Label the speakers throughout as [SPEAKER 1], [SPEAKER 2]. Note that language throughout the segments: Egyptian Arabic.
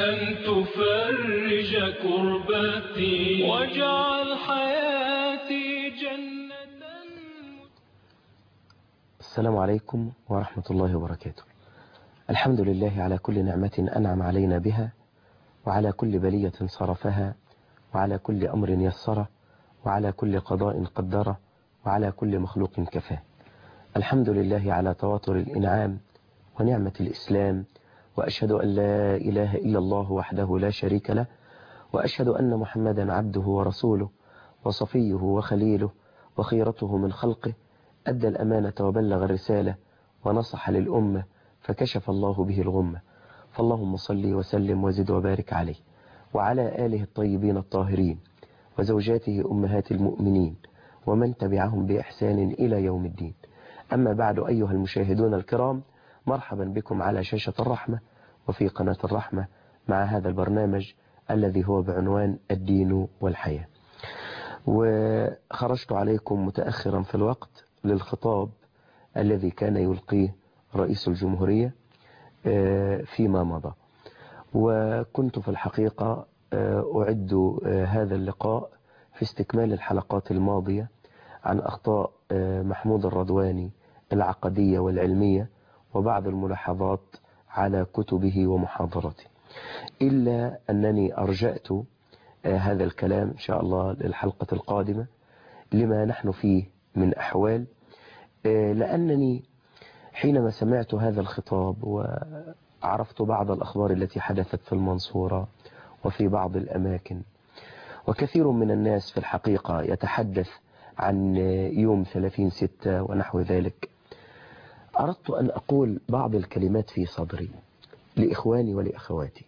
[SPEAKER 1] أن تفرج كربتي واجعل حياتي جنة
[SPEAKER 2] السلام عليكم ورحمة الله وبركاته الحمد لله على كل نعمة أنعم علينا بها وعلى كل بلية صرفها وعلى كل أمر يسره وعلى كل قضاء قدره وعلى كل مخلوق كفاه الحمد لله على تواتر الإنعام ونعمة الإسلام وأشهد أن لا إله إلا الله وحده لا شريك له وأشهد أن محمدا عبده ورسوله وصفيه وخليله وخيرته من خلقه أدى الأمانة وبلغ الرسالة ونصح للأمة فكشف الله به الغمة فاللهم صل وسلم وزد وبارك عليه وعلى آله الطيبين الطاهرين وزوجاته أمهات المؤمنين ومن تبعهم بإحسان إلى يوم الدين أما بعد أيها المشاهدون الكرام مرحبا بكم على شاشة الرحمة وفي قناة الرحمة مع هذا البرنامج الذي هو بعنوان الدين والحياة وخرجت عليكم متأخرا في الوقت للخطاب الذي كان يلقيه رئيس الجمهورية فيما مضى وكنت في الحقيقة أعد هذا اللقاء في استكمال الحلقات الماضية عن أخطاء محمود الرضواني العقدية والعلمية وبعض الملاحظات على كتبه ومحاضراته إلا أنني أرجأت هذا الكلام إن شاء الله للحلقة القادمة لما نحن فيه من أحوال لأنني حينما سمعت هذا الخطاب وعرفت بعض الأخبار التي حدثت في المنصورة وفي بعض الأماكن وكثير من الناس في الحقيقة يتحدث عن يوم 30 ستة ونحو ذلك أردت أن أقول بعض الكلمات في صدري لإخواني ولأخواتي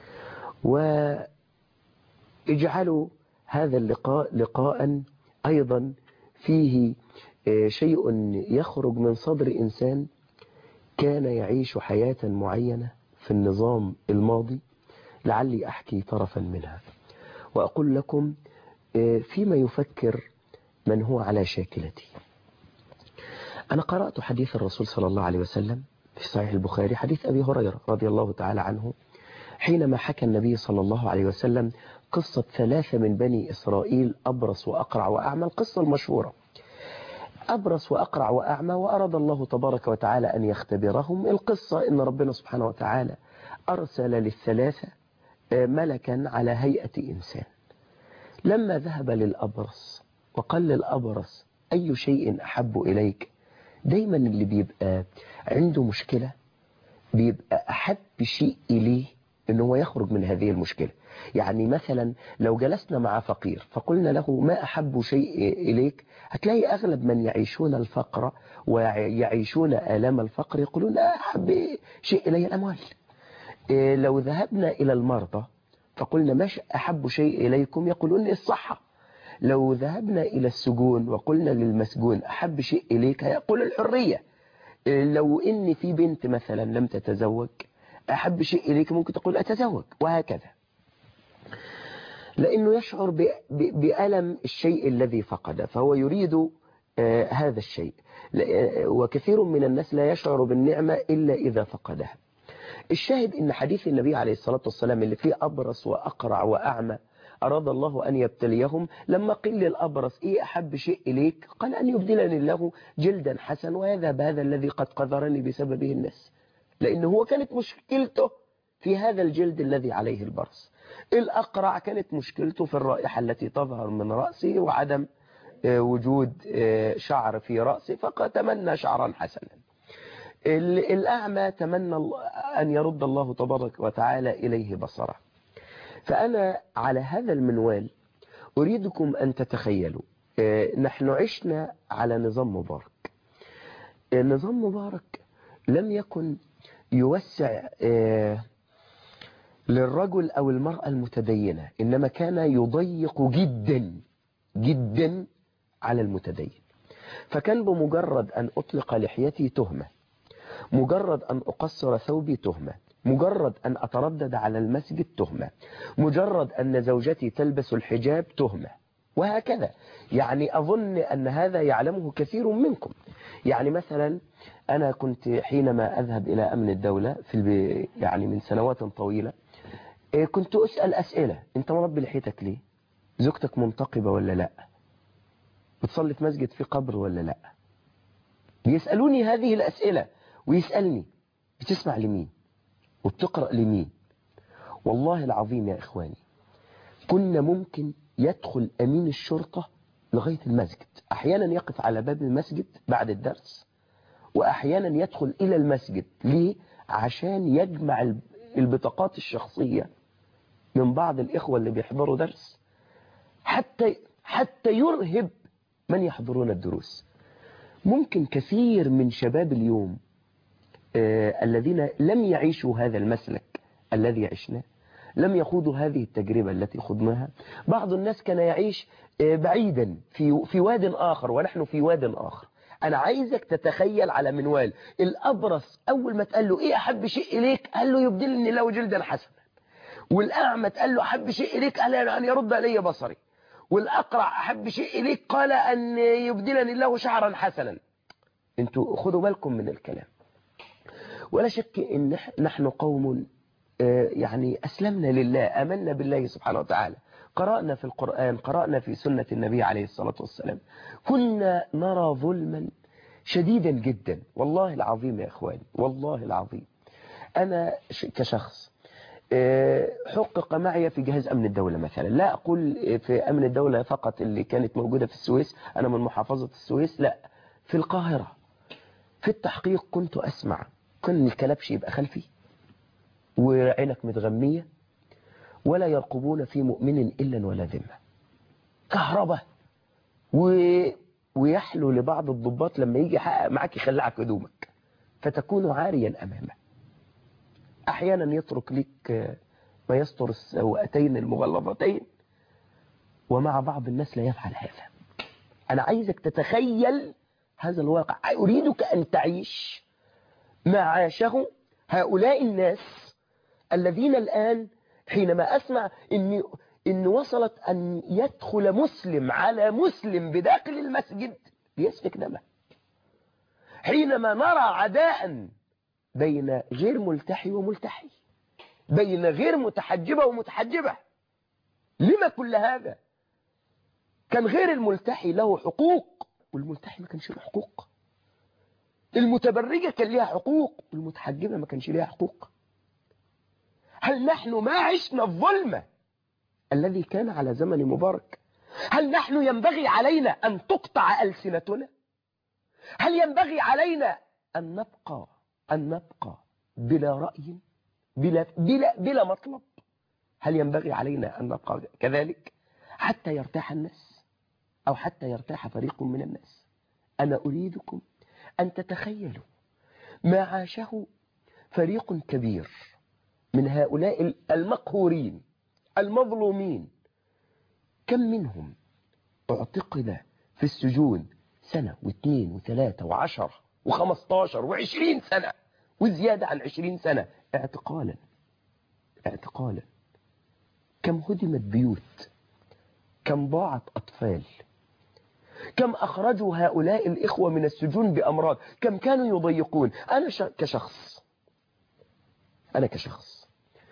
[SPEAKER 2] واجعلوا هذا اللقاء لقاء أيضا فيه شيء يخرج من صدر إنسان كان يعيش حياة معينة في النظام الماضي لعلي أحكي طرفا منها وأقول لكم فيما يفكر من هو على شاكلتي أنا قرأت حديث الرسول صلى الله عليه وسلم في صحيح البخاري حديث أبي هريرة رضي الله تعالى عنه حينما حكى النبي صلى الله عليه وسلم قصة ثلاثة من بني إسرائيل أبرص وأقرع وأعمى القصة المشهورة أبرص وأقرع وأعمى وأراد الله تبارك وتعالى أن يختبرهم القصة إن ربنا سبحانه وتعالى أرسل للثلاثة ملكا على هيئة إنسان لما ذهب للأبرص وقال للأبرص أي شيء أحب إليك دايما اللي بيبقى عنده مشكلة بيبقى أحب شيء إليه إن هو يخرج من هذه المشكلة يعني مثلا لو جلسنا مع فقير فقلنا له ما أحب شيء إليك هتلاقي أغلب من يعيشون الفقر ويعيشون آلام الفقر يقولون أحب شيء إلي الأموال لو ذهبنا إلى المرضى فقلنا ما أحب شيء إليكم يقولون الصحة لو ذهبنا إلى السجون وقلنا للمسجون أحب شيء إليك يقول الحرية لو إن في بنت مثلا لم تتزوج أحب شيء إليك ممكن تقول أتزوج وهكذا لأنه يشعر بألم الشيء الذي فقده فهو يريد هذا الشيء وكثير من الناس لا يشعر بالنعمة إلا إذا فقدها الشاهد إن حديث النبي عليه الصلاة والسلام اللي فيه أبرص وأقرع وأعمى أراد الله أن يبتليهم لما قيل للأبرص إيه أحب شيء إليك قال أن يبدلني الله جلدا حسن ويذهب هذا الذي قد قذرني بسببه الناس لأنه هو كانت مشكلته في هذا الجلد الذي عليه البرص الأقرع كانت مشكلته في الرائحة التي تظهر من رأسه وعدم وجود شعر في رأسه فتمنى شعرا حسنا الأعمى تمنى أن يرد الله تبارك وتعالى إليه بصره فأنا على هذا المنوال أريدكم أن تتخيلوا نحن عشنا على نظام مبارك نظام مبارك لم يكن يوسع للرجل أو المرأة المتدينة إنما كان يضيق جدا جدا على المتدين فكان بمجرد أن أطلق لحيتي تهمة مجرد أن أقصر ثوبي تهمة مجرد أن أتردد على المسجد تهمة مجرد أن زوجتي تلبس الحجاب تهمة وهكذا يعني أظن أن هذا يعلمه كثير منكم يعني مثلا أنا كنت حينما أذهب إلى أمن الدولة في البي يعني من سنوات طويلة إيه كنت أسأل أسئلة أنت مربي لحيتك ليه زوجتك منتقبة ولا لا بتصلي في مسجد في قبر ولا لا بيسألوني هذه الأسئلة ويسألني بتسمع لمين وبتقرأ لمين والله العظيم يا إخواني كنا ممكن يدخل أمين الشرطة لغاية المسجد أحيانا يقف على باب المسجد بعد الدرس وأحيانا يدخل إلى المسجد ليه؟ عشان يجمع البطاقات الشخصية من بعض الإخوة اللي بيحضروا درس حتى حتى يرهب من يحضرون الدروس ممكن كثير من شباب اليوم آه الذين لم يعيشوا هذا المسلك الذي عشناه لم يخوضوا هذه التجربة التي خضناها بعض الناس كان يعيش آه بعيدا في في واد آخر ونحن في واد آخر أنا عايزك تتخيل على منوال الأبرص أول ما تقال له إيه أحب شيء إليك قال له يبدلني له جلدا حسنا والأعمى تقال له أحب شيء إليك قال أن يرد علي بصري والأقرع أحب شيء إليك قال أن يبدلني الله شعرا حسنا انتوا خدوا بالكم من الكلام ولا شك إن نحن قوم يعني أسلمنا لله أمنا بالله سبحانه وتعالى قرأنا في القرآن قرأنا في سنة النبي عليه الصلاة والسلام كنا نرى ظلما شديدا جدا والله العظيم يا إخواني والله العظيم أنا كشخص حقق معي في جهاز أمن الدولة مثلا لا أقول في أمن الدولة فقط اللي كانت موجودة في السويس أنا من محافظة السويس لا في القاهرة في التحقيق كنت أسمع كان الكلبش يبقى خلفي وعينك متغمية ولا يرقبون في مؤمن إلا ولا ذمة كهرباء و... ويحلو لبعض الضباط لما يجي يحقق معاك يخلعك هدومك فتكون عاريا أمامه أحيانا يترك لك ما يستر السوأتين المغلظتين ومع بعض الناس لا يفعل هذا أنا عايزك تتخيل هذا الواقع أريدك أن تعيش ما عاشه هؤلاء الناس الذين الآن حينما أسمع إن, إن وصلت أن يدخل مسلم على مسلم بداخل المسجد ليسفك دمه حينما نرى عداء بين غير ملتحي وملتحي بين غير متحجبة ومتحجبة لما كل هذا كان غير الملتحي له حقوق والملتحي ما كانش له حقوق المتبرجة كان لها حقوق والمتحجبة ما كانش لها حقوق هل نحن ما عشنا الظلمة الذي كان على زمن مبارك هل نحن ينبغي علينا أن تقطع ألسنتنا هل ينبغي علينا أن نبقى أن نبقى بلا رأي بلا, بلا, بلا مطلب هل ينبغي علينا أن نبقى كذلك حتى يرتاح الناس أو حتى يرتاح فريق من الناس أنا أريدكم أن تتخيلوا ما عاشه فريق كبير من هؤلاء المقهورين المظلومين كم منهم اعتقل في السجون سنة واثنين وثلاثة وعشرة وخمستاشر وعشرين سنة وزيادة عن عشرين سنة اعتقالا اعتقالا كم هدمت بيوت كم ضاعت أطفال كم أخرجوا هؤلاء الإخوة من السجون بأمراض كم كانوا يضيقون أنا كشخص أنا كشخص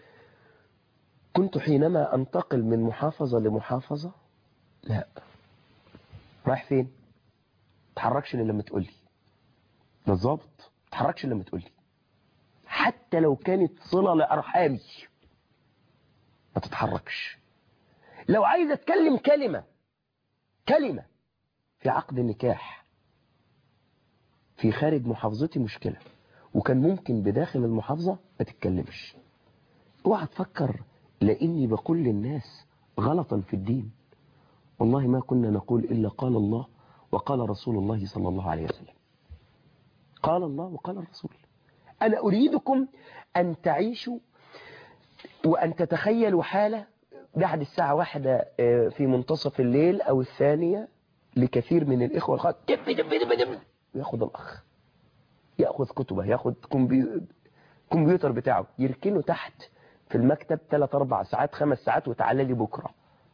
[SPEAKER 2] كنت حينما أنتقل من محافظة لمحافظة لا رايح فين تحركش إلا لما تقولي بالظبط تحركش إلا لما تقولي حتى لو كانت صلة لأرحامي ما تتحركش لو عايز أتكلم كلمة كلمة في عقد النكاح في خارج محافظتي مشكلة وكان ممكن بداخل المحافظة ما تتكلمش اوعى تفكر لاني بقول للناس غلطا في الدين والله ما كنا نقول إلا قال الله وقال رسول الله صلى الله عليه وسلم قال الله وقال الرسول أنا أريدكم أن تعيشوا وأن تتخيلوا حالة بعد الساعة واحدة في منتصف الليل أو الثانية لكثير من الإخوة الخط دب دب دب دب ياخد الأخ يأخذ كتبه ياخد كمبيوتر بتاعه يركنه تحت في المكتب 3 4 ساعات 5 ساعات وتعالى لي بكرة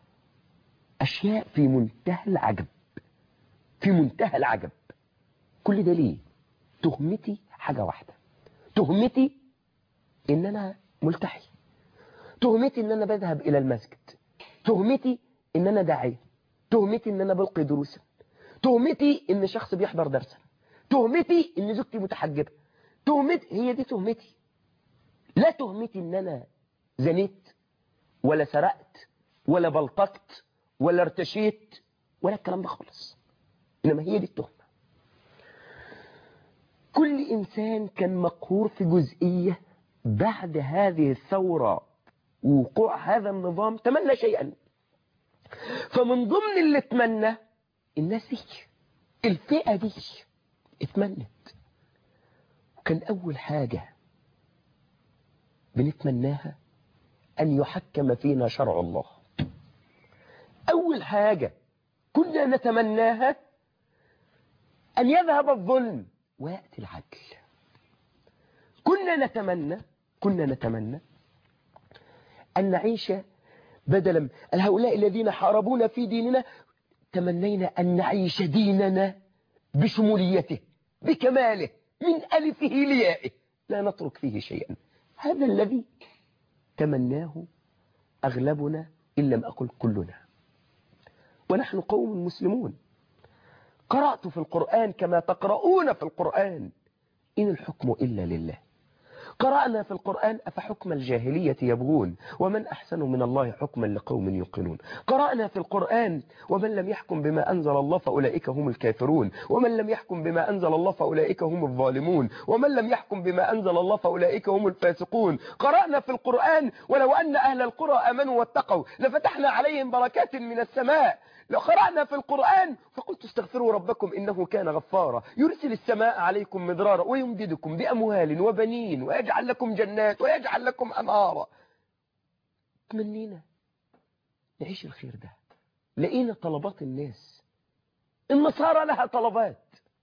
[SPEAKER 2] أشياء في منتهى العجب في منتهى العجب كل ده ليه تهمتي حاجة واحدة تهمتي ان انا ملتحي تهمتي ان انا بذهب الى المسجد تهمتي ان انا داعية تهمتي ان انا بلقي دروسا تهمتي ان شخص بيحضر درسا تهمتي ان زوجتي متحجبة تهمتي هي دي تهمتي لا تهمتي ان انا زنيت ولا سرقت ولا بلطقت ولا ارتشيت ولا الكلام ده خالص انما هي دي التهمة كل انسان كان مقهور في جزئية بعد هذه الثورة وقوع هذا النظام تمنى شيئا فمن ضمن اللي اتمنى الناس دي الفئة دي اتمنت وكان أول حاجة بنتمناها أن يحكم فينا شرع الله أول حاجة كنا نتمناها أن يذهب الظلم ويأتي العدل كنا نتمنى كنا نتمنى أن نعيش بدلا هؤلاء الذين حاربونا في ديننا تمنينا أن نعيش ديننا بشموليته بكماله من ألفه ليائه لا نترك فيه شيئا هذا الذي تمناه أغلبنا إن لم أقل كلنا ونحن قوم مسلمون قرأت في القرآن كما تقرؤون في القرآن إن الحكم إلا لله قرأنا في القرآن أفحكم الجاهلية يبغون ومن أحسن من الله حكما لقوم يوقنون قرأنا في القرآن ومن لم يحكم بما أنزل الله فأولئك هم الكافرون ومن لم يحكم بما أنزل الله فأولئك هم الظالمون ومن لم يحكم بما أنزل الله فأولئك هم الفاسقون قرأنا في القرآن ولو أن أهل القرى أمنوا واتقوا لفتحنا عليهم بركات من السماء لو قرأنا في القرآن فقلت استغفروا ربكم إنه كان غفارا يرسل السماء عليكم مدرارا ويمددكم بأموال وبنين ويجعل لكم جنات ويجعل لكم أنهارا تمنينا نعيش الخير ده لقينا طلبات الناس النصارى لها طلبات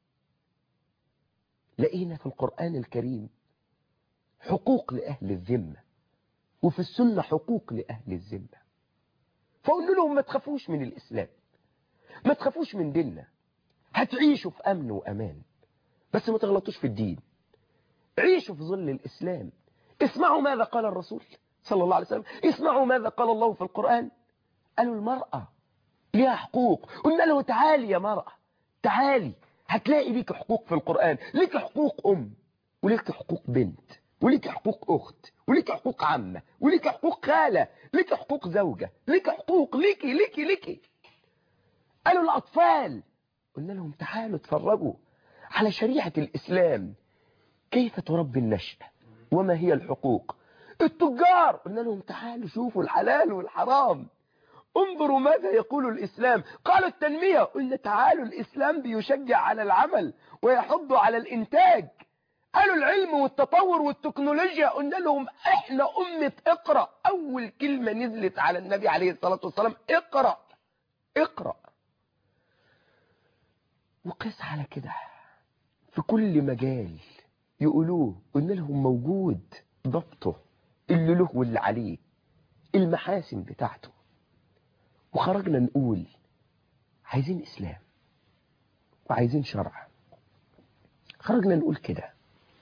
[SPEAKER 2] لقينا في القرآن الكريم حقوق لأهل الذمة وفي السنة حقوق لأهل الذمة فقلنا لهم ما تخافوش من الإسلام ما تخافوش من ديننا هتعيشوا في أمن وأمان بس ما تغلطوش في الدين عيشوا في ظل الإسلام اسمعوا ماذا قال الرسول صلى الله عليه وسلم اسمعوا ماذا قال الله في القرآن قالوا المرأة ليها حقوق قلنا له تعالي يا مرأة تعالي هتلاقي ليك حقوق في القرآن ليك حقوق أم وليك حقوق بنت وليك حقوق أخت وليك حقوق عمة وليك حقوق خالة ليك حقوق زوجة ليك حقوق ليكي ليكي ليكي قالوا الأطفال قلنا لهم تعالوا اتفرجوا على شريعة الإسلام كيف تربي النشأة وما هي الحقوق التجار قلنا لهم تعالوا شوفوا الحلال والحرام انظروا ماذا يقول الإسلام قالوا التنمية قلنا تعالوا الإسلام بيشجع على العمل ويحض على الإنتاج قالوا العلم والتطور والتكنولوجيا قلنا لهم احنا أمة اقرأ أول كلمة نزلت على النبي عليه الصلاة والسلام اقرأ اقرأ وقس على كده في كل مجال يقولوه قلنا لهم موجود ضبطه اللي له واللي عليه المحاسن بتاعته وخرجنا نقول عايزين إسلام وعايزين شرع خرجنا نقول كده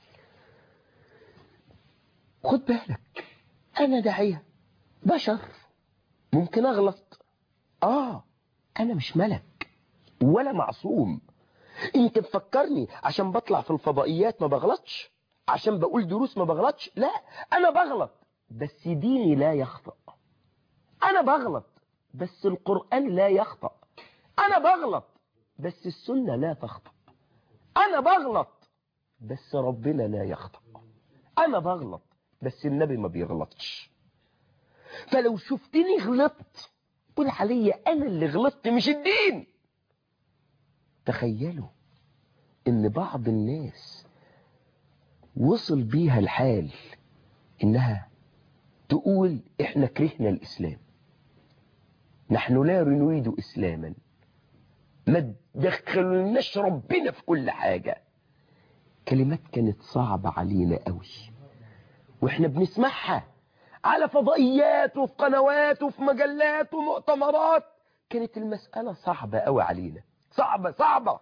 [SPEAKER 2] خد بالك أنا داعية بشر ممكن أغلط آه أنا مش ملك ولا معصوم انت مفكرني عشان بطلع في الفضائيات ما بغلطش عشان بقول دروس ما بغلطش لا انا بغلط بس ديني لا يخطأ انا بغلط بس القرآن لا يخطأ انا بغلط بس السنة لا تخطأ انا بغلط بس ربنا لا يخطأ انا بغلط بس النبي ما بيغلطش فلو شفتني غلطت قول عليا انا اللي غلطت مش الدين تخيلوا ان بعض الناس وصل بيها الحال انها تقول احنا كرهنا الاسلام نحن لا نريد اسلاما ما تدخلناش ربنا في كل حاجة كلمات كانت صعبة علينا قوي واحنا بنسمعها على فضائيات وفي قنوات وفي مجلات ومؤتمرات كانت المسألة صعبة قوي علينا صعبة صعبة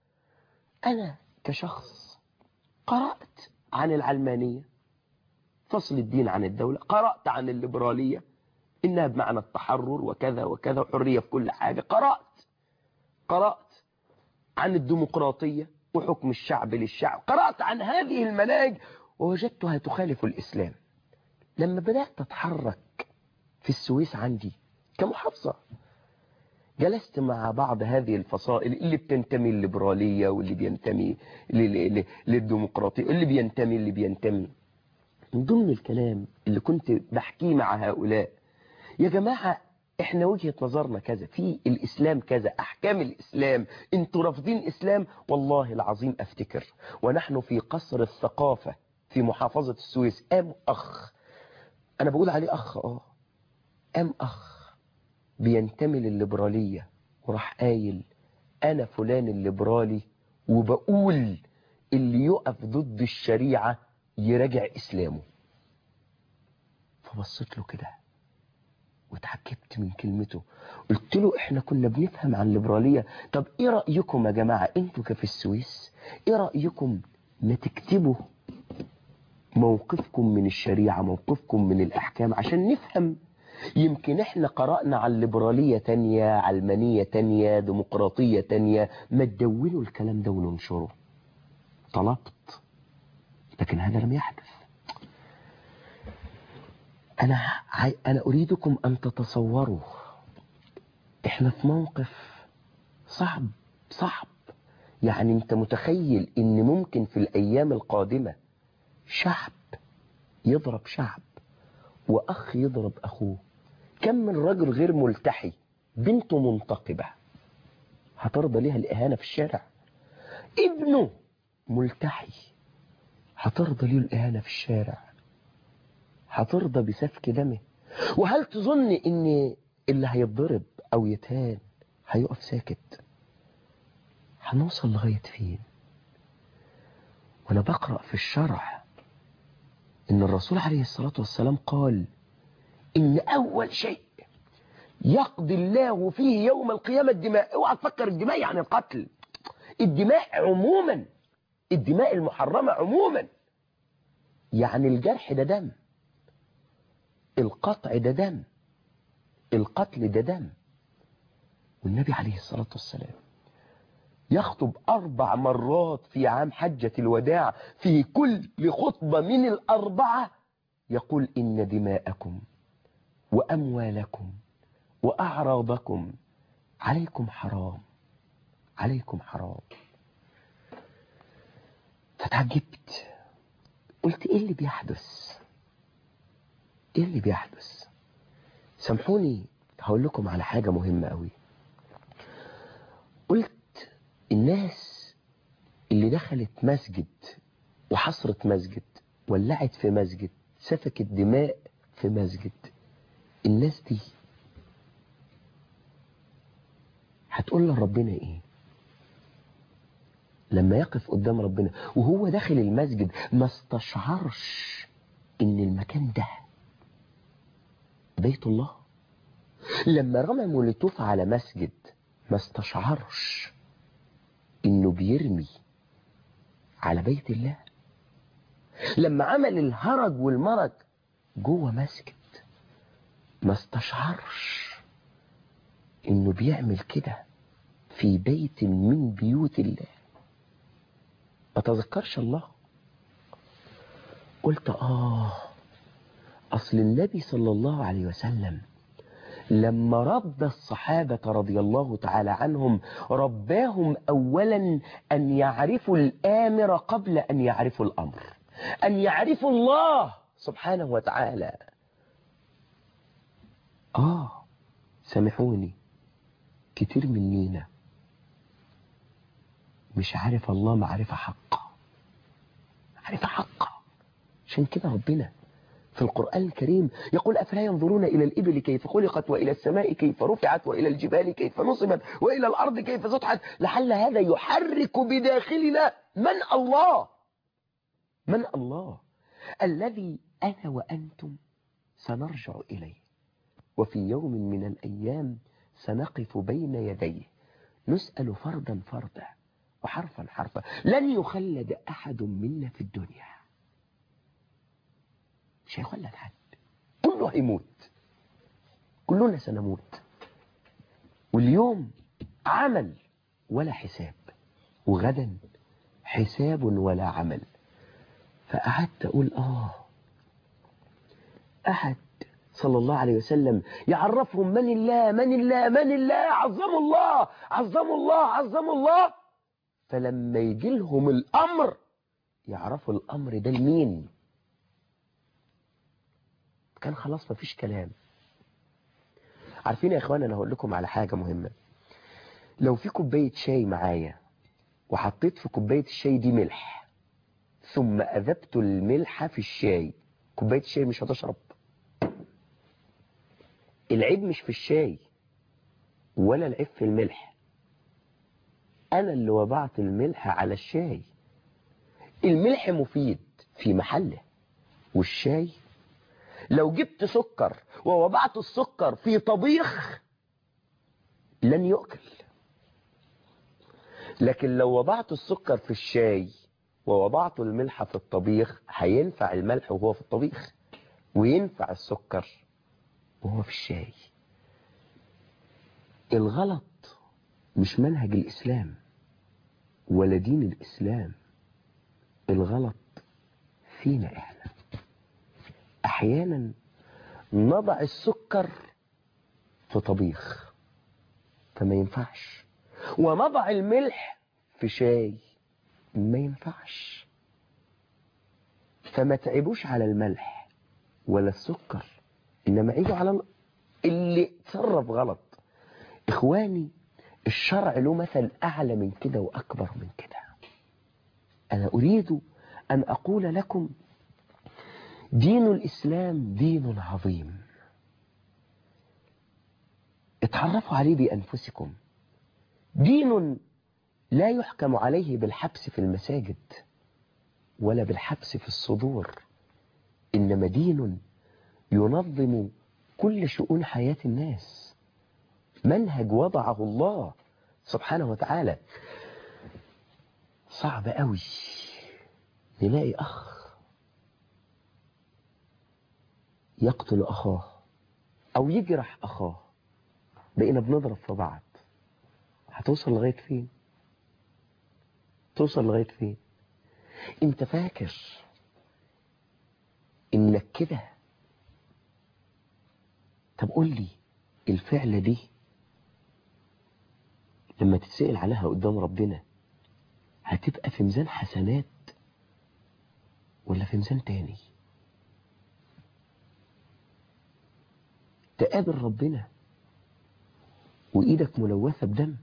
[SPEAKER 2] أنا كشخص قرأت عن العلمانية فصل الدين عن الدولة قرأت عن الليبرالية إنها بمعنى التحرر وكذا وكذا وحرية في كل حاجة قرأت قرأت عن الديمقراطية وحكم الشعب للشعب قرأت عن هذه المناهج ووجدتها تخالف الإسلام لما بدأت أتحرك في السويس عندي كمحافظة جلست مع بعض هذه الفصائل اللي بتنتمي للليبرالية واللي بينتمي للديمقراطية اللي بينتمي اللي بينتمي من ضمن الكلام اللي كنت بحكيه مع هؤلاء يا جماعة احنا وجهة نظرنا كذا في الاسلام كذا احكام الاسلام انتوا رافضين اسلام والله العظيم افتكر ونحن في قصر الثقافة في محافظة السويس قام اخ انا بقول عليه اخ اه قام اخ بينتمي للليبرالية وراح قايل انا فلان الليبرالي وبقول اللي يقف ضد الشريعة يراجع اسلامه فبصيت له كده واتعجبت من كلمته قلت له احنا كنا بنفهم عن الليبرالية طب ايه رأيكم يا جماعة انتوا كفي السويس ايه رأيكم ما تكتبوا موقفكم من الشريعة موقفكم من الاحكام عشان نفهم يمكن احنا قرأنا على الليبرالية تانية علمانية تانية ديمقراطية تانية ما تدونوا الكلام ده وننشره طلبت لكن هذا لم يحدث أنا أنا أريدكم أن تتصوروا إحنا في موقف صعب صعب يعني أنت متخيل إن ممكن في الأيام القادمة شعب يضرب شعب وأخ يضرب أخوه كم من رجل غير ملتحي بنته منتقبة هترضى ليها الإهانة في الشارع ابنه ملتحي هترضى ليه الإهانة في الشارع هترضى بسفك دمه وهل تظن ان اللي هيتضرب او يتهان هيقف ساكت هنوصل لغاية فين وانا بقرأ في الشرح ان الرسول عليه الصلاة والسلام قال ان اول شيء يقضي الله فيه يوم القيامة الدماء اوعى تفكر الدماء يعني القتل الدماء عموما الدماء المحرمة عموما يعني الجرح ده دم القطع ده دم القتل ده دم والنبي عليه الصلاة والسلام يخطب أربع مرات في عام حجة الوداع في كل خطبة من الأربعة يقول إن دماءكم وأموالكم وأعراضكم عليكم حرام عليكم حرام فتعجبت قلت إيه اللي بيحدث ايه اللي بيحدث سامحوني هقول لكم على حاجة مهمة قوي قلت الناس اللي دخلت مسجد وحصرت مسجد ولعت في مسجد سفكت دماء في مسجد الناس دي هتقول لربنا ايه لما يقف قدام ربنا وهو داخل المسجد ما استشعرش ان المكان ده بيت الله لما رمى مولوتوف على مسجد ما استشعرش انه بيرمي على بيت الله لما عمل الهرج والمرج جوه مسجد ما استشعرش انه بيعمل كده في بيت من بيوت الله ما تذكرش الله قلت آه أصل النبي صلى الله عليه وسلم لما رد الصحابة رضي الله تعالى عنهم رباهم أولا أن يعرفوا الآمر قبل أن يعرفوا الأمر أن يعرفوا الله سبحانه وتعالى آه سامحوني كتير مننا مش عارف الله معرفة حقة معرفة حقة عشان كده ربنا في القرآن الكريم يقول أفلا ينظرون إلى الإبل كيف خلقت وإلى السماء كيف رفعت وإلى الجبال كيف نصبت وإلى الأرض كيف سطحت لعل هذا يحرك بداخلنا من الله من الله الذي أنا وأنتم سنرجع إليه وفي يوم من الأيام سنقف بين يديه نسأل فردا فردا وحرفا حرفا لن يخلد أحد منا في الدنيا مش هيخلد حد كله هيموت كلنا سنموت واليوم عمل ولا حساب وغدا حساب ولا عمل فقعدت أقول آه أحد صلى الله عليه وسلم يعرفهم من الله من الله من الله عظموا الله عظموا الله عظموا الله فلما يجي لهم الأمر يعرفوا الأمر ده لمين كان خلاص مفيش كلام عارفين يا اخوان انا هقول لكم على حاجة مهمة لو في كوباية شاي معايا وحطيت في كوباية الشاي دي ملح ثم أذبت الملح في الشاي كوباية الشاي مش هتشرب العيب مش في الشاي ولا العيب في الملح أنا اللي وضعت الملح على الشاي الملح مفيد في محله والشاي لو جبت سكر ووضعت السكر في طبيخ لن يؤكل لكن لو وضعت السكر في الشاي ووضعت الملح في الطبيخ هينفع الملح وهو في الطبيخ وينفع السكر وهو في الشاي الغلط مش منهج الإسلام ولا دين الإسلام الغلط فينا إحنا أحيانا نضع السكر في طبيخ فما ينفعش ونضع الملح في شاي ما ينفعش فما تعبوش على الملح ولا السكر إنما عيبوا على اللي تصرف غلط إخواني الشرع له مثل أعلى من كده وأكبر من كده أنا أريد أن أقول لكم دين الإسلام دين عظيم اتعرفوا عليه بأنفسكم دين لا يحكم عليه بالحبس في المساجد ولا بالحبس في الصدور إنما دين ينظم كل شؤون حياة الناس منهج وضعه الله سبحانه وتعالى صعب قوي نلاقي أخ يقتل أخاه أو يجرح أخاه بقينا بنضرب في بعض هتوصل لغاية فين توصل لغاية فين انت فاكر انك كده طب قول لي الفعلة دي لما تتسأل عليها قدام ربنا هتبقى في ميزان حسنات ولا في ميزان تاني تقابل ربنا وإيدك ملوثة بدم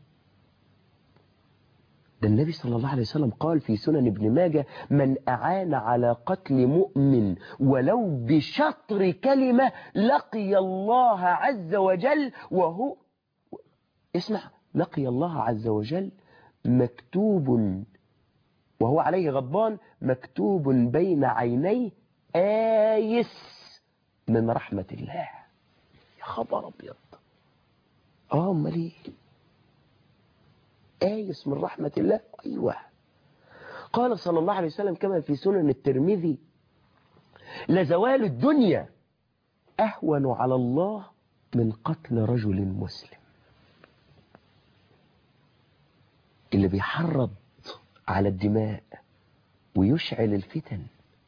[SPEAKER 2] ده النبي صلى الله عليه وسلم قال في سنن ابن ماجه من أعان على قتل مؤمن ولو بشطر كلمة لقي الله عز وجل وهو اسمع لقي الله عز وجل مكتوب وهو عليه غضبان مكتوب بين عينيه آيس من رحمة الله يا خبر أبيض اه امال ايه آيس من رحمة الله أيوة قال صلى الله عليه وسلم كما في سنن الترمذي لزوال الدنيا أهون على الله من قتل رجل مسلم اللي بيحرض على الدماء ويشعل الفتن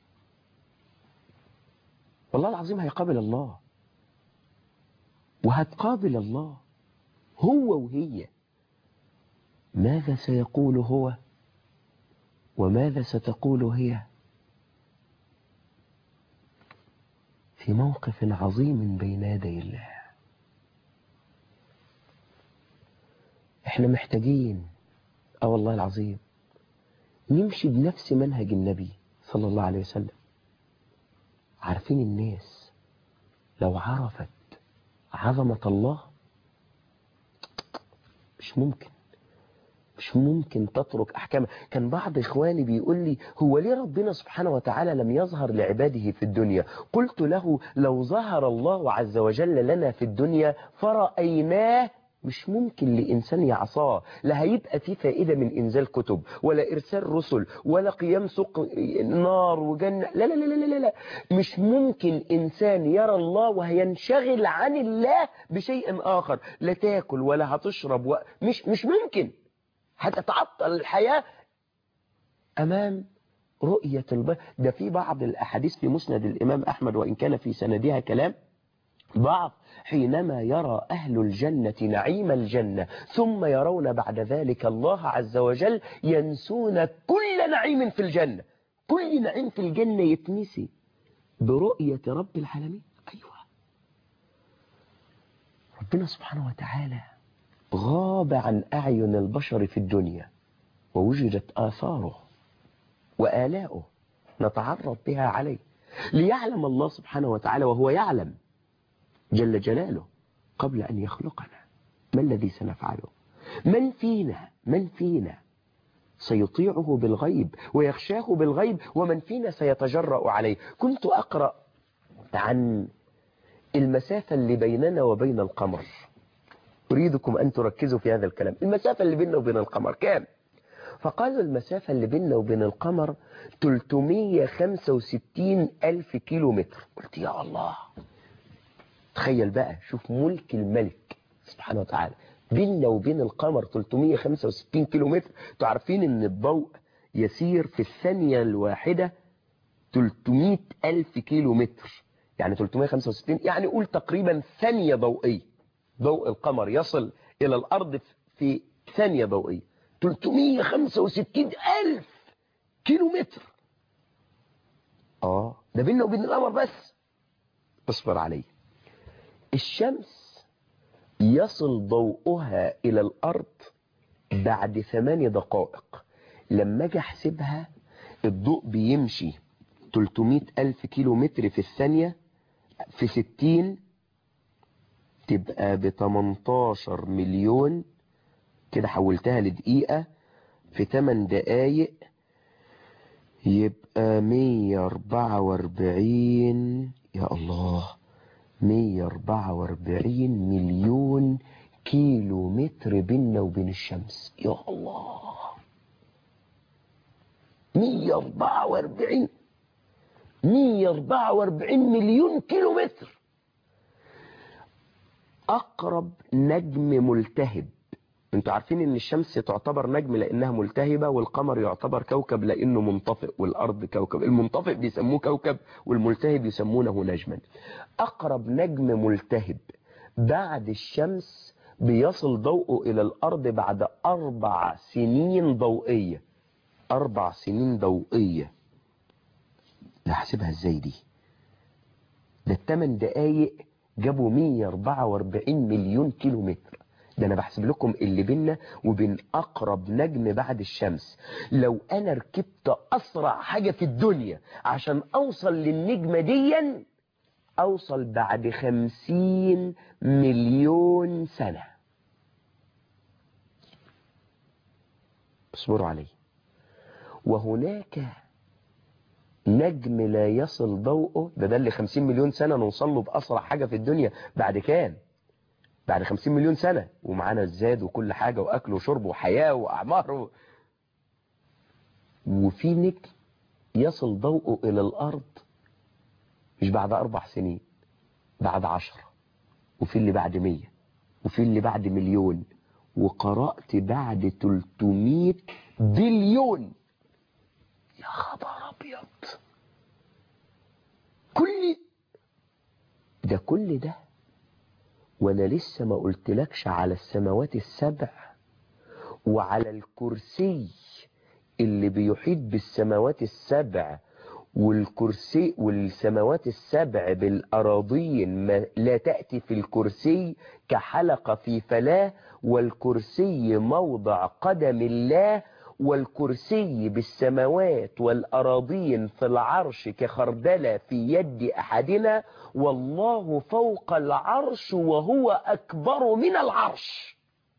[SPEAKER 2] والله العظيم هيقابل الله وهتقابل الله هو وهي ماذا سيقول هو وماذا ستقول هي في موقف عظيم بين يدي الله احنا محتاجين اه والله العظيم نمشي بنفس منهج النبي صلى الله عليه وسلم عارفين الناس لو عرفت عظمة الله مش ممكن مش ممكن تترك أحكامه كان بعض إخواني بيقول لي هو ليه ربنا سبحانه وتعالى لم يظهر لعباده في الدنيا قلت له لو ظهر الله عز وجل لنا في الدنيا فرأيناه مش ممكن لإنسان يعصاه لا هيبقى فيه فائدة من إنزال كتب ولا إرسال رسل ولا قيام سوق نار وجنة لا لا لا لا لا لا مش ممكن إنسان يرى الله وهينشغل عن الله بشيء آخر لا تاكل ولا هتشرب و... مش مش ممكن هتتعطل الحياة أمام رؤية الب... ده في بعض الأحاديث في مسند الإمام أحمد وإن كان في سندها كلام بعض حينما يرى أهل الجنة نعيم الجنة ثم يرون بعد ذلك الله عز وجل ينسون كل نعيم في الجنة كل نعيم في الجنة يتنسي برؤية رب العالمين أيوة ربنا سبحانه وتعالى غاب عن أعين البشر في الدنيا ووجدت آثاره وآلاؤه نتعرض بها عليه ليعلم الله سبحانه وتعالى وهو يعلم جل جلاله قبل أن يخلقنا ما الذي سنفعله من فينا من فينا سيطيعه بالغيب ويخشاه بالغيب ومن فينا سيتجرأ عليه كنت أقرأ عن المسافة اللي بيننا وبين القمر أريدكم أن تركزوا في هذا الكلام المسافة اللي بيننا وبين القمر كام فقالوا المسافة اللي بيننا وبين القمر 365 ألف كيلو متر قلت يا الله تخيل بقى شوف ملك الملك سبحانه وتعالى بيننا وبين القمر 365 كيلو متر تعرفين ان الضوء يسير في الثانية الواحدة 300 ألف كيلو متر يعني 365 يعني قول تقريبا ثانية ضوئية ضوء القمر يصل إلى الأرض في ثانية ضوئية 365 ألف كيلو متر آه ده بيننا وبين القمر بس اصبر عليه الشمس يصل ضوءها إلى الأرض بعد ثماني دقائق لما اجي احسبها الضوء بيمشي 300 ألف كيلو متر في الثانية في 60 تبقى ب 18 مليون كده حولتها لدقيقة في 8 دقايق يبقى 144 يا الله 144 مليون كيلو متر بيننا وبين الشمس يا الله 144 144 مليون كيلو متر أقرب نجم ملتهب انتوا عارفين ان الشمس تعتبر نجم لانها ملتهبة والقمر يعتبر كوكب لانه منطفئ والارض كوكب المنطفئ بيسموه كوكب والملتهب يسمونه نجما اقرب نجم ملتهب بعد الشمس بيصل ضوءه الى الارض بعد اربع سنين ضوئية اربع سنين ضوئية لا حسبها ازاي دي ده الثمان دقايق جابوا 144 مليون كيلو متر ده انا بحسب لكم اللي بينا وبين اقرب نجم بعد الشمس لو انا ركبت اسرع حاجة في الدنيا عشان اوصل للنجمة دي اوصل بعد خمسين مليون سنة اصبروا علي وهناك نجم لا يصل ضوءه ده ده اللي 50 مليون سنة نوصل له بأسرع حاجة في الدنيا بعد كام بعد 50 مليون سنة ومعانا الزاد وكل حاجة وأكل وشرب وحياة وأعمار و... وفي نجم يصل ضوءه إلى الأرض مش بعد أربع سنين بعد عشرة وفي اللي بعد مية وفي اللي بعد مليون وقرأت بعد 300 بليون يا خبر أبيض كل ده كل ده وانا لسه ما قلتلكش على السماوات السبع وعلى الكرسي اللي بيحيط بالسماوات السبع والكرسي والسماوات السبع بالأراضين ما لا تأتي في الكرسي كحلقة في فلاه والكرسي موضع قدم الله والكرسي بالسماوات والأراضين في العرش كخردلة في يد أحدنا والله فوق العرش وهو أكبر من العرش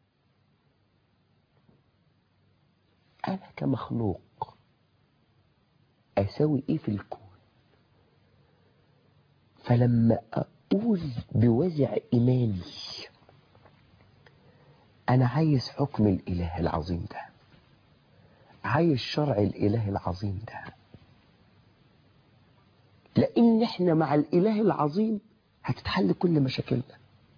[SPEAKER 2] أنا كمخلوق أسوي إيه في الكون فلما أقول بوزع إيماني أنا عايز حكم الإله العظيم ده عايز شرع الإله العظيم ده لأن احنا مع الإله العظيم هتتحل كل مشاكلنا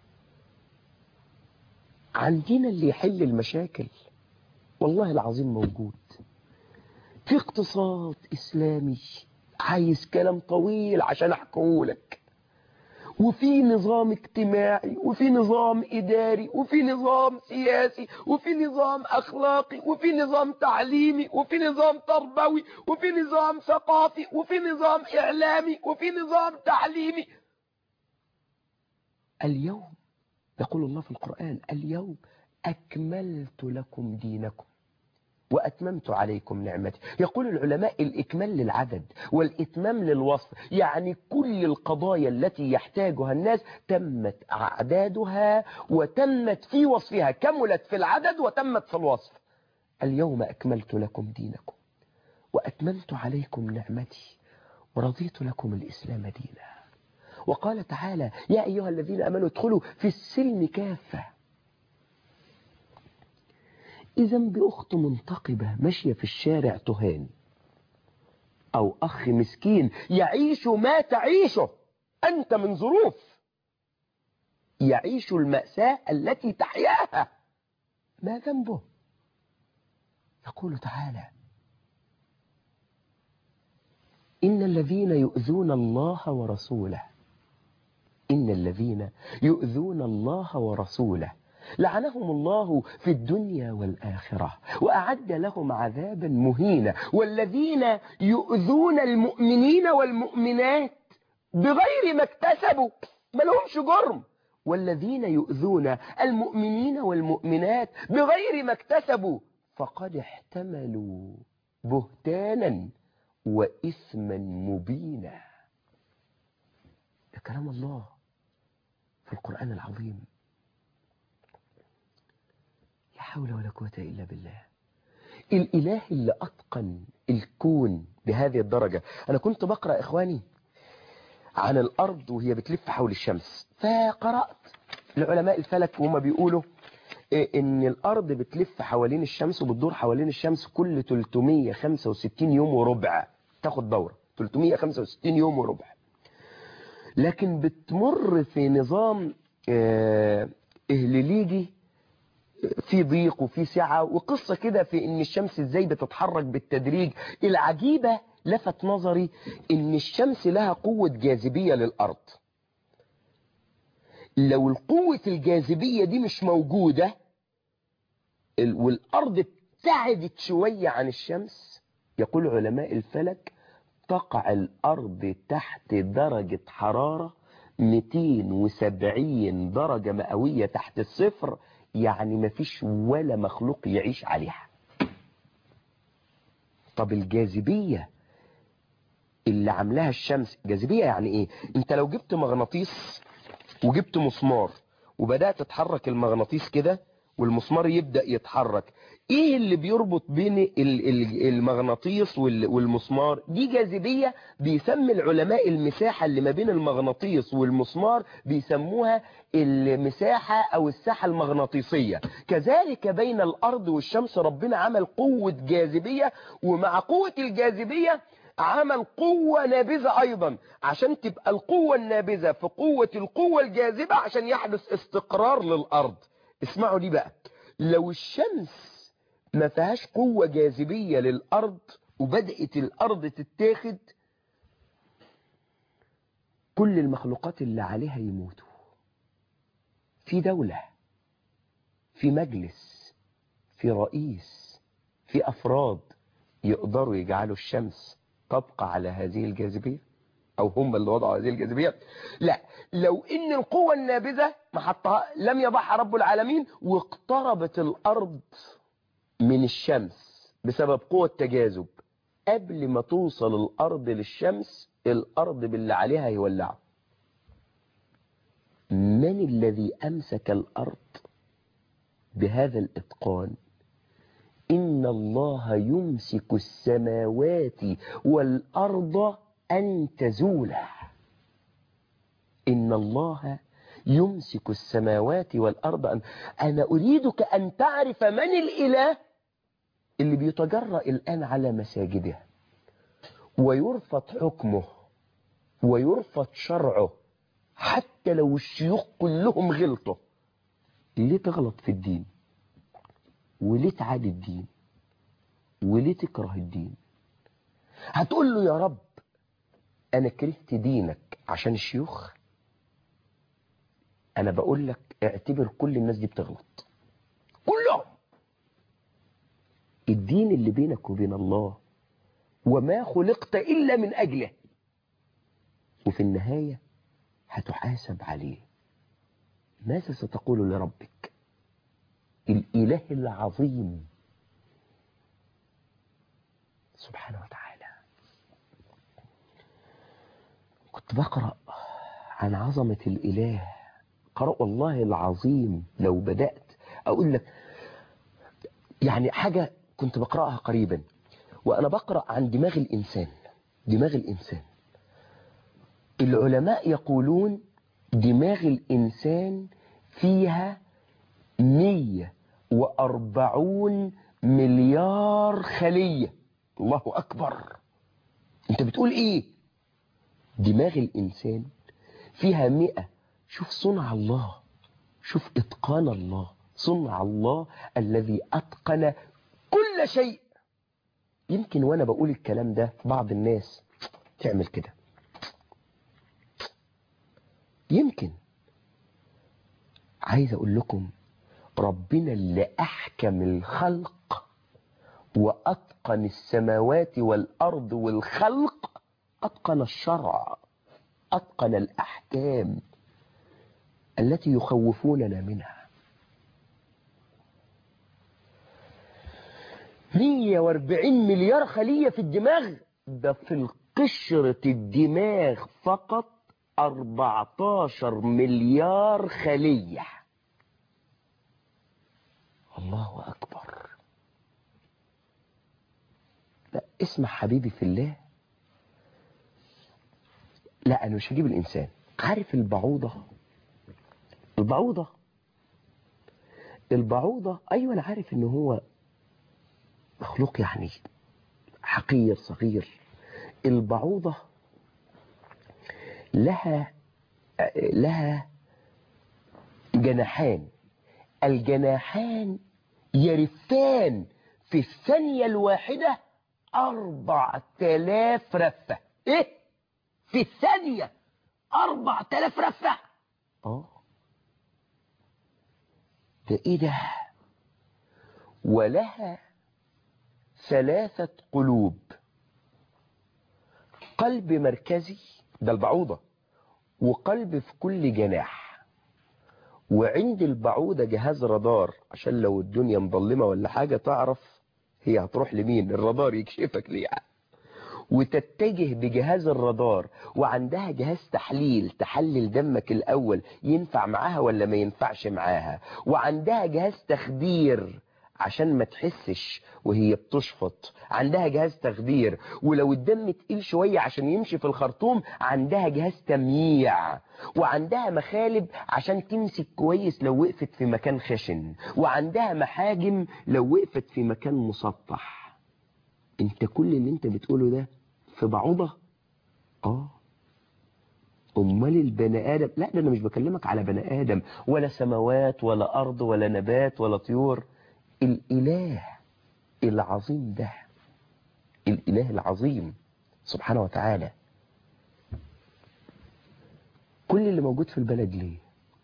[SPEAKER 2] عندنا اللي يحل المشاكل والله العظيم موجود في اقتصاد إسلامي عايز كلام طويل عشان أحكيهولك وفي نظام اجتماعي وفي نظام إداري وفي نظام سياسي وفي نظام أخلاقي وفي نظام تعليمي وفي نظام تربوي وفي نظام ثقافي وفي نظام إعلامي وفي نظام تعليمي اليوم يقول الله في القرآن اليوم أكملت لكم دينكم وأتممت عليكم نعمتي يقول العلماء الإكمال للعدد والإتمام للوصف يعني كل القضايا التي يحتاجها الناس تمت أعدادها وتمت في وصفها كملت في العدد وتمت في الوصف اليوم أكملت لكم دينكم وأتممت عليكم نعمتي ورضيت لكم الإسلام دينا وقال تعالى يا أيها الذين أمنوا ادخلوا في السلم كافة إذا بأخت منتقبة ماشية في الشارع تهان أو أخ مسكين يعيش ما تعيشه أنت من ظروف يعيش المأساة التي تحياها ما ذنبه يقول تعالى إن الذين يؤذون الله ورسوله إن الذين يؤذون الله ورسوله لعنهم الله في الدنيا والآخرة وأعد لهم عذابا مهينا والذين يؤذون المؤمنين والمؤمنات بغير ما اكتسبوا ما لهمش جرم والذين يؤذون المؤمنين والمؤمنات بغير ما اكتسبوا فقد احتملوا بهتانا وإثما مبينا ده كلام الله في القرآن العظيم لا حول ولا قوة إلا بالله الإله اللي أتقن الكون بهذه الدرجة أنا كنت بقرأ إخواني عن الأرض وهي بتلف حول الشمس فقرأت لعلماء الفلك وهم بيقولوا إن الأرض بتلف حوالين الشمس وبتدور حوالين الشمس كل 365 يوم وربع تاخد دورة 365 يوم وربع لكن بتمر في نظام إهليليجي في ضيق وفي سعة وقصة كده في ان الشمس ازاي بتتحرك بالتدريج العجيبة لفت نظري ان الشمس لها قوة جاذبية للارض لو القوة الجاذبية دي مش موجودة والارض ابتعدت شوية عن الشمس يقول علماء الفلك تقع الارض تحت درجة حرارة 270 درجة مئوية تحت الصفر يعني ما فيش ولا مخلوق يعيش عليها طب الجاذبية اللي عاملاها الشمس جاذبية يعني ايه انت لو جبت مغناطيس وجبت مسمار وبدأت تتحرك المغناطيس كده والمسمار يبدأ يتحرك ايه اللي بيربط بين المغناطيس والمسمار دي جاذبية بيسمي العلماء المساحة اللي ما بين المغناطيس والمسمار بيسموها المساحة او الساحة المغناطيسية كذلك بين الارض والشمس ربنا عمل قوة جاذبية ومع قوة الجاذبية عمل قوة نابذة ايضا عشان تبقى القوة النابذة في قوة القوة الجاذبة عشان يحدث استقرار للارض اسمعوا دي بقى لو الشمس ما فيهاش قوة جاذبية للأرض وبدأت الأرض تتاخد كل المخلوقات اللي عليها يموتوا في دولة في مجلس في رئيس في أفراد يقدروا يجعلوا الشمس تبقى على هذه الجاذبية أو هم اللي وضعوا هذه الجاذبية لا لو إن القوة النابذة ما حطها لم يضعها رب العالمين واقتربت الأرض من الشمس بسبب قوة تجاذب قبل ما توصل الأرض للشمس الأرض باللي عليها يولعه من الذي أمسك الأرض بهذا الإتقان إن الله يمسك السماوات والأرض أن تزولا إن الله يمسك السماوات والأرض أن أنا أريدك أن تعرف من الإله اللي بيتجرأ الآن على مساجده ويرفض حكمه ويرفض شرعه حتى لو الشيوخ كلهم غلطوا ليه تغلط في الدين وليه تعادي الدين وليه تكره الدين هتقول له يا رب انا كرهت دينك عشان الشيوخ انا بقول لك اعتبر كل الناس دي بتغلط كلهم الدين اللي بينك وبين الله وما خلقت الا من اجله وفي النهايه هتحاسب عليه ماذا ستقول لربك الاله العظيم سبحانه وتعالى كنت بقرأ عن عظمة الإله قرأ والله العظيم لو بدأت أقول لك يعني حاجة كنت بقرأها قريبا وأنا بقرأ عن دماغ الإنسان دماغ الإنسان العلماء يقولون دماغ الإنسان فيها مية وأربعون مليار خلية الله أكبر أنت بتقول إيه دماغ الإنسان فيها مئة شوف صنع الله شوف إتقان الله صنع الله الذي أتقن كل شيء يمكن وأنا بقول الكلام ده بعض الناس تعمل كده يمكن عايز أقول لكم ربنا اللي أحكم الخلق وأتقن السماوات والأرض والخلق أتقن الشرع أتقن الأحكام التي يخوفوننا منها 140 مليار خلية في الدماغ ده في القشرة الدماغ فقط 14 مليار خلية الله أكبر لا اسمع حبيبي في الله لا أنا مش هجيب الإنسان عارف البعوضة البعوضة البعوضة أيوة أنا عارف إن هو مخلوق يعني حقير صغير البعوضة لها لها جناحان الجناحان يرفان في الثانية الواحدة أربع تلاف رفة إيه؟ في الثانية أربع تلاف رفة آه ده إيه ده؟ ولها ثلاثة قلوب قلب مركزي ده البعوضة وقلب في كل جناح وعند البعوضة جهاز رادار عشان لو الدنيا مظلمة ولا حاجة تعرف هي هتروح لمين الرادار يكشفك ليه وتتجه بجهاز الرادار وعندها جهاز تحليل تحلل دمك الأول ينفع معاها ولا ما ينفعش معاها وعندها جهاز تخدير عشان ما تحسش وهي بتشفط عندها جهاز تخدير ولو الدم تقيل شوية عشان يمشي في الخرطوم عندها جهاز تمييع وعندها مخالب عشان تمسك كويس لو وقفت في مكان خشن وعندها محاجم لو وقفت في مكان مسطح انت كل اللي انت بتقوله ده في بعوضة اه امال البني ادم لا ده انا مش بكلمك على بني ادم ولا سماوات ولا ارض ولا نبات ولا طيور الاله العظيم ده الاله العظيم سبحانه وتعالى كل اللي موجود في البلد ليه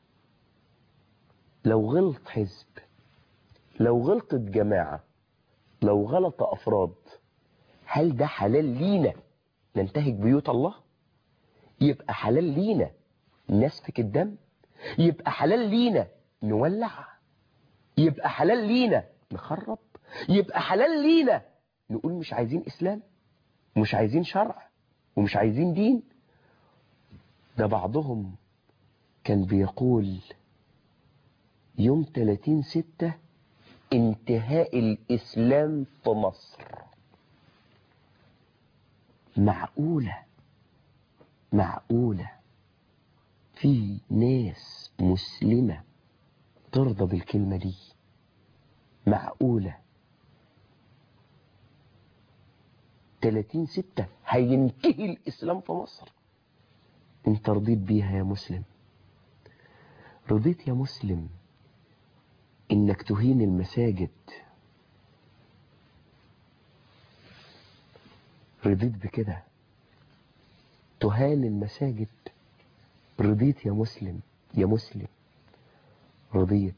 [SPEAKER 2] لو غلط حزب لو غلطت جماعة لو غلط أفراد هل ده حلال لينا ننتهك بيوت الله يبقى حلال لينا نسفك الدم يبقى حلال لينا نولع يبقى حلال لينا نخرب يبقى حلال لينا نقول مش عايزين إسلام ومش عايزين شرع ومش عايزين دين ده بعضهم كان بيقول يوم 30 ستة انتهاء الإسلام في مصر معقولة معقولة في ناس مسلمة ترضى بالكلمة دي معقولة 30 ستة هينتهي الإسلام في مصر انت رضيت بيها يا مسلم رضيت يا مسلم انك تهين المساجد رضيت بكده تهان المساجد رضيت يا مسلم يا مسلم رضيت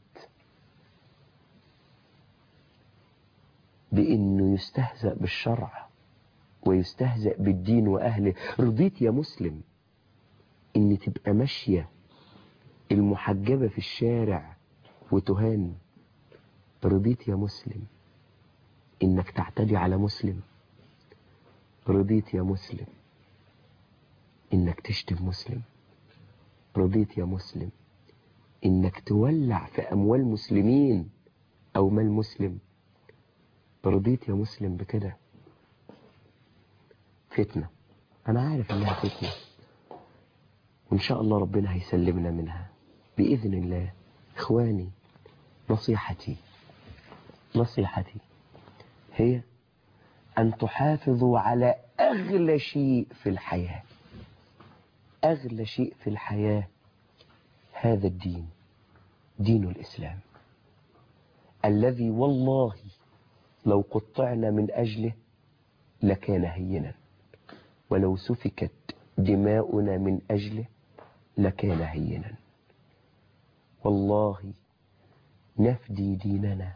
[SPEAKER 2] بانه يستهزأ بالشرع ويستهزأ بالدين واهله رضيت يا مسلم ان تبقى ماشية المحجبة في الشارع وتهان رضيت يا مسلم انك تعتدي على مسلم رضيت يا مسلم انك تشتم مسلم رضيت يا مسلم انك تولع في اموال مسلمين او مال مسلم رضيت يا مسلم بكده فتنة انا عارف انها فتنة وان شاء الله ربنا هيسلمنا منها باذن الله اخواني نصيحتي نصيحتي هي أن تحافظوا على أغلى شيء في الحياة أغلى شيء في الحياة هذا الدين دين الإسلام الذي والله لو قطعنا من أجله لكان هينا ولو سفكت دماؤنا من أجله لكان هينا والله نفدي ديننا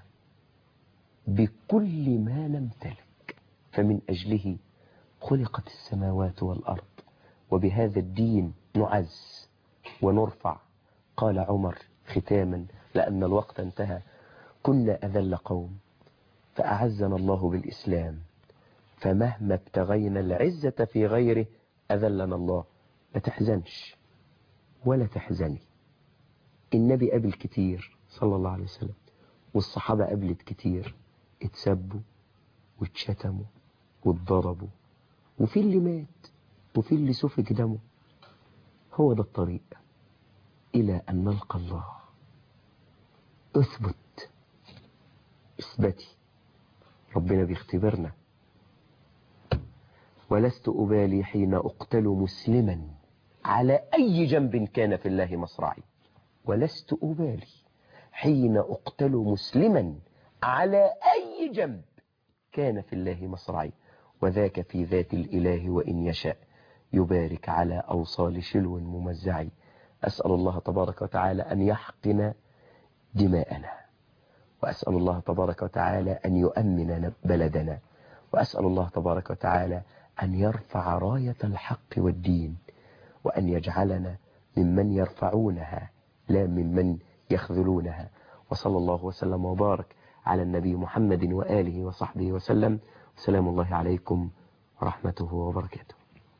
[SPEAKER 2] بكل ما نمتلك فمن أجله خلقت السماوات والأرض وبهذا الدين نعز ونرفع قال عمر ختاما لأن الوقت انتهى كنا أذل قوم فأعزنا الله بالإسلام فمهما ابتغينا العزة في غيره أذلنا الله لا تحزنش ولا تحزني النبي قبل كتير صلى الله عليه وسلم والصحابة قبلت كتير اتسبوا واتشتموا واتضربوا وفي اللي مات وفي اللي سفك دمه هو ده الطريق إلى أن نلقى الله اثبت اثبتي ربنا بيختبرنا ولست أبالي حين أقتل مسلما على أي جنب كان في الله مصرعي ولست أبالي حين أقتل مسلما على أي جنب كان في الله مصرعي وذاك في ذات الإله وإن يشاء يبارك على أوصال شلو ممزعي أسأل الله تبارك وتعالى أن يحقن دماءنا وأسأل الله تبارك وتعالى أن يؤمن بلدنا وأسأل الله تبارك وتعالى أن يرفع راية الحق والدين وأن يجعلنا ممن يرفعونها لا ممن يخذلونها وصلى الله وسلم وبارك على النبي محمد وآله وصحبه وسلم سلام الله عليكم ورحمته وبركاته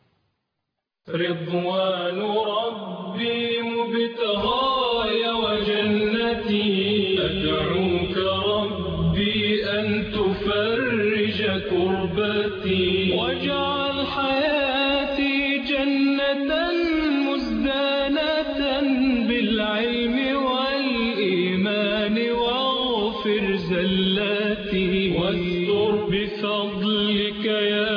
[SPEAKER 1] رضوان ربي مبتغاي وجنتي أدعوك ربي أن تفرج كربتي واجعل حياتي جنة مزدانة بالعلم والإيمان واغفر زلاتي واستر بفضلك يا